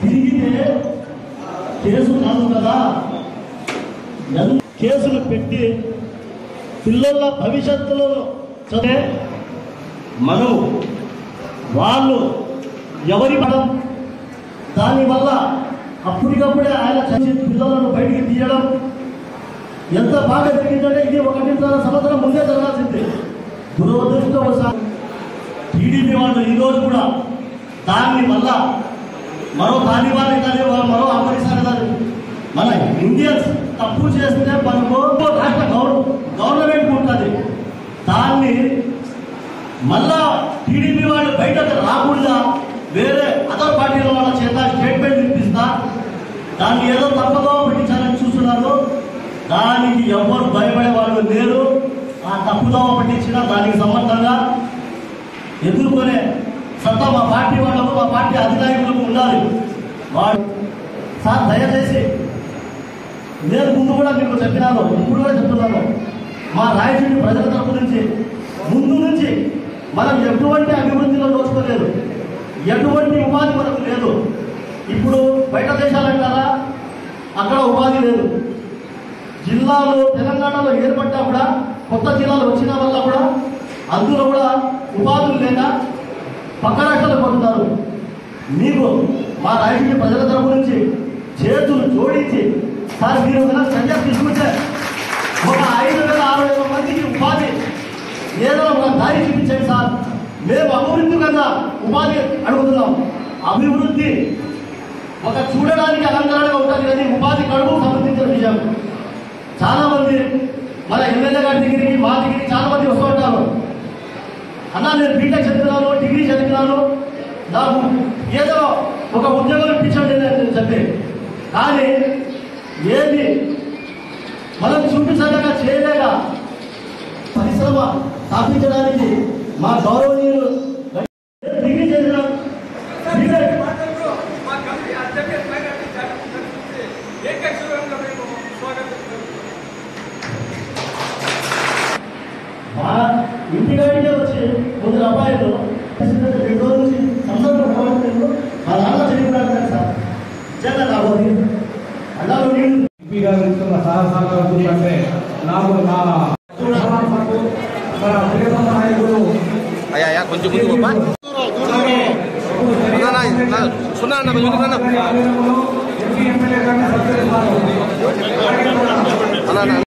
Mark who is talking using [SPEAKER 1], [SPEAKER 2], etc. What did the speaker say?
[SPEAKER 1] తిరిగితే కేసు కాదు కదా ఎన్- కేసులు పెట్టి పిల్లల భవిష్యత్తులో చదివే మనం వాళ్ళు ఎవరి పడం దానివల్ల అప్పటికప్పుడే ఆయన చదివి పిల్లలను బయటికి తీయడం ఎంత బాగా జరిగిందంటే ఇది ఒకటిన్నర సంవత్సరం ముందే జరగాల్సింది దురదృష్టవశాత్తు టీడీపీ వాళ్ళు ఈరోజు కూడా దాన్ని మళ్ళా మరో తాలిబాన్ కానీ మరో ఆఫ్ఘనిస్తాన్ కానీ మన ఇండియన్స్ తప్పు చేస్తే మనకు రాష్ట్ర గౌరవ గవర్నమెంట్ ఉంటుంది దాన్ని మళ్ళా టీడీపీ వాళ్ళు బయటకు రాకుండా వేరే అదర్ పార్టీల వాళ్ళ చేత స్టేట్మెంట్ ఇప్పిస్తా దాన్ని ఏదో తప్పదో పెట్టించాలని చూస్తున్నారు దానికి ఎవరు భయపడే వాళ్ళు లేరు ఆ తప్పుదోవ పట్టించిన దానికి సమర్థంగా ఎదుర్కొనే సత్తా మా పార్టీ వాళ్ళకు మా పార్టీ అధినాయకులకు ఉండాలి వాడు సార్ దయచేసి నేను ముందు కూడా మీకు చెప్పినాను ఇప్పుడు కూడా చెప్తున్నాను మా రాయచూడి ప్రజల తరపు నుంచి ముందు నుంచి మనం ఎటువంటి అభివృద్ధిలో నోచుకోలేదు ఎటువంటి ఉపాధి మనకు లేదు ఇప్పుడు బయట దేశాలు అంటారా అక్కడ ఉపాధి లేదు జిల్లాలు తెలంగాణలో ఏర్పడ్డా కూడా కొత్త జిల్లాలు వచ్చిన వల్ల కూడా అందులో కూడా ఉపాధులు లేక పక్క రాష్ట్రాలకు పోతున్నారు మీకు మా రాయచూడి ప్రజల తరపు నుంచి చేతులు జోడించి సార్ మీరు కనుక చర్య తీసుకుంటే ఒక ఐదు వేల ఆరు వేల మందికి ఉపాధి ఏదో ఒక దారి చూపించండి సార్ మేము అభివృద్ధి కన్నా ఉపాధి అడుగుతున్నాం అభివృద్ధి ఒక చూడడానికి అలంకరణగా ఉంటుంది కానీ ఉపాధి కడుపు సంబంధించిన విషయం చాలా మంది మన ఎమ్మెల్యే గారి దగ్గరికి మా దగ్గరికి చాలా మంది వస్తూ ఉంటారు అన్నా నేను బీటెక్ చదివినాను డిగ్రీ చదివినాను నాకు ఏదో ఒక ఉద్యోగం ఇప్పించండి అని చెప్పి కానీ ఏది మనం చూపించలేక చేయలేక పరిశ్రమ స్థాపించడానికి మా గౌరవనీయులు డిగ్రీ చదివిన బీటెక్
[SPEAKER 2] మా కమిటీ అధ్యక్షుడు పైన ఏకైశ్వర్యంలో మేము స్వాగతిస్తున్నాం
[SPEAKER 1] మా ఇంటికాడికే వచ్చి కొందరు అబ్బాయిలు రెండు రోజుల నుంచి సందర్భం పోవట్లేదు మా నాన్న చనిపోయాడు కదా సార్ చేత రాబోది అల్లాలో నీళ్ళు
[SPEAKER 3] ఎంపీ గారు ఇస్తున్న సహసారాలు చూస్తుంటే నాకు నా మన ప్రియతమ నాయకుడు
[SPEAKER 4] అయ్యా అయ్యా కొంచెం ముందు గొప్ప సున్నా అన్న కొంచెం ముందుకు రా అన్న.
[SPEAKER 3] ఎంపీ ఎమ్మెల్యే గారిని సత్కరిస్తారు
[SPEAKER 4] అన్న అన్న